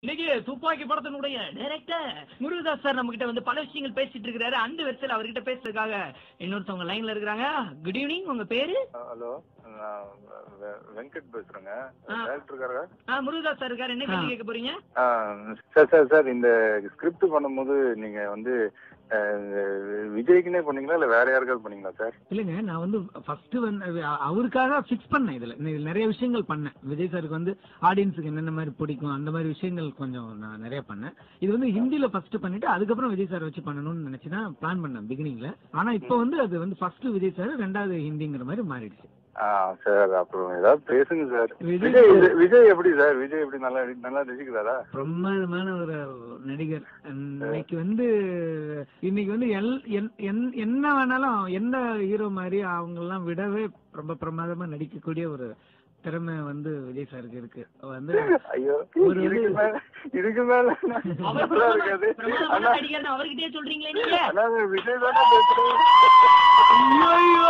இன்னைக்கு துப்பாக்கி படத்தினுடைய டைரக்டர் முருகதாஸ் சார் நம்ம கிட்ட வந்து பல விஷயங்கள் பேசிட்டு இருக்காரு அந்த வரிசையில் அவர்கிட்ட பேசுறதுக்காக இன்னொருத்தவங்க லைன்ல இருக்கிறாங்க குட் ஈவினிங் உங்க பேரு ஹலோ நான் வெ- வெங்கட் பேசுறேங்க ஆ. டேரக்டர் இருக்காரா ஆ முருகதாஸ் சார் இருக்காரு என்ன கேள்வி கேட்க போறீங்க ஆ, சார் சார் சார் இந்த ஸ்கிரிப்ட் பண்ணும்போது நீங்க வந்து அஹ், விஜய்க்குனே பண்ணீங்களா இல்ல வேற யாருக்காவது பண்ணீங்களா சார் இல்லைங்க நான் வந்து ஃபர்ஸ்ட் வந்து அ- அவருக்காக ஃபிக்ஸ் பண்ணேன் இதுல இதுல நிறைய விஷயங்கள் பண்ணேன் விஜய் சாருக்கு வந்து ஆடியன்ஸுக்கு என்னென்ன மாதிரி பிடிக்கும் அந்த மாதிரி விஷயங்கள் கொஞ்சம் நான் நிறைய பண்ணேன் இது வந்து ஹிந்தில ஃபர்ஸ்ட் பண்ணிட்டு அதுக்கப்புறம் விஜய் சார் வச்சு பண்ணணும்னு நினைச்சு தான் பிளான் பண்ணேன் பிகினிங்ல ஆனா இப்போ வந்து அது வந்து ஃபர்ஸ்ட் விஜய் சார் ரெண்டாவது ஹிந்திங்கிற மாதிரி மாறிடுச்சு ஆ சார் அப்புறம் ஏதாவது பேசுங்க சார் விஜய் விஜய் விஜய்- விஜய் எப்படி சார் விஜய் எப்படி நல்லா நல்லா ரசிக்கிறாரா பிரமாதமான ஒரு நடிகர் இன்னைக்கு வந்து இன்னைக்கு வந்து எல் என்- என்- என்ன வேணாலும் எந்த ஹீரோ மாதிரி அவங்கெல்லாம் விடவே ரொம்ப பிரமாதமா நடிக்கக்கூடிய ஒரு திறமை வந்து விஜய் சாருக்கு இருக்கு வந்து ஐயோ ஒரு இதுக்கு இது- மேல இதுக்கு மேல அவர் நல்லா இருக்காது பிரமாதமான அண்ணா நடிகர்னு அவர்கிட்டயே சொல்றீங்களே நீங்க அண்ணா விஜய் தானே பேசுறேன் ஐயோ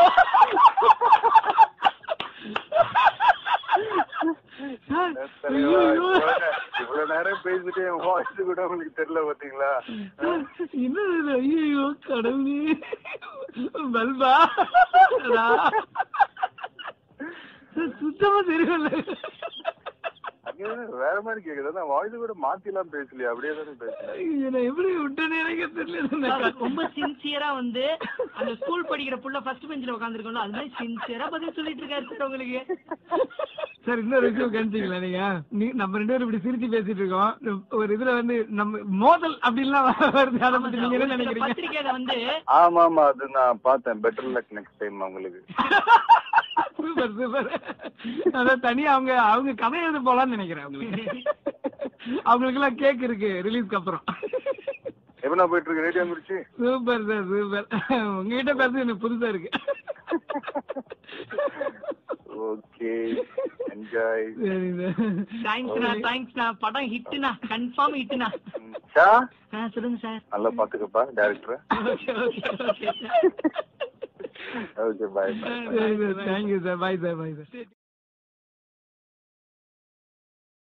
சார், தலைவா, ஐயோ. இவ்வளவு நே- இவ்வளவு நேரம் பேசிட்டு என் வாய்ஸ் கூட உங்களுக்கு தெரியல பாத்தீங்களா சார், என்னது இது? ஐயோ கடவுளே பல்பா ரா. சார், சுத்தமா தெரியல அங்க வேற மாதிரி கேக்குது நான் வாய்ஸ் கூட மாத்தி எல்லாம் பேசலையா அப்படியே தானே பேசுறேன் என்னை எப்படி விட்டேன்னு எனக்கு தெரியல சார், ரொம்ப சின்சியரா வந்து அந்த ஸ்கூல் படிக்கிற புள்ள ஃபர்ஸ்ட் பெஞ்சில உட்காந்துருக்கோம்ல அது மாதிரி சின்சியரா பதில் சொல்லிட்டு இருக்காரு சார் உங்களுக்கு சார் இன்னொரு விஷயம் கணிச்சிங்களா நீங்க நீ நம்ம ரெண்டு பேரும் இப்படி சிரிச்சு பேசிட்டு இருக்கோம் ஒரு இதுல வந்து நம்ம மோதல் அப்படின்லாம் வருது அதை ஆமா பத்தி சார், நீங்க என்ன ஒரு சில நினைக்கிறீங்க பத்திரிக்கையில வந்து ஆமா ஆமா அது நான் பார்த்தேன் பெட்டர் லக் நெக்ஸ்ட் டைம் உங்களுக்கு சூப்பர் சூப்பர் அதான் தனியா அவங்க அவங்க கதை எழுத போலாம்னு நினைக்கிறேன் அவங்களுக்கு அவங்களுக்கு எல்லாம் கேக் இருக்கு ரிலீஸ்க்கு அப்புறம் எப்ப நான் போயிட்டு இருக்கு ரேடியோ முடிச்சு சூப்பர் சார் சூப்பர் உங்ககிட்ட பேசுறது எனக்கு புதுசா இருக்கு ஓகே என்ஜாய் சரி சார் தேங்க்ஸ்ண்ணா தேங்க்ஸ்ண்ணா படம் ஹிட்னா கன்ஃபார்ம் ஹிட்னா ஷா ஆ சொல்லுங்க சார் நல்லா பாத்துக்கப்பா director okay okay okay okay bye bye சரி sir thank you sir bye sir bye sir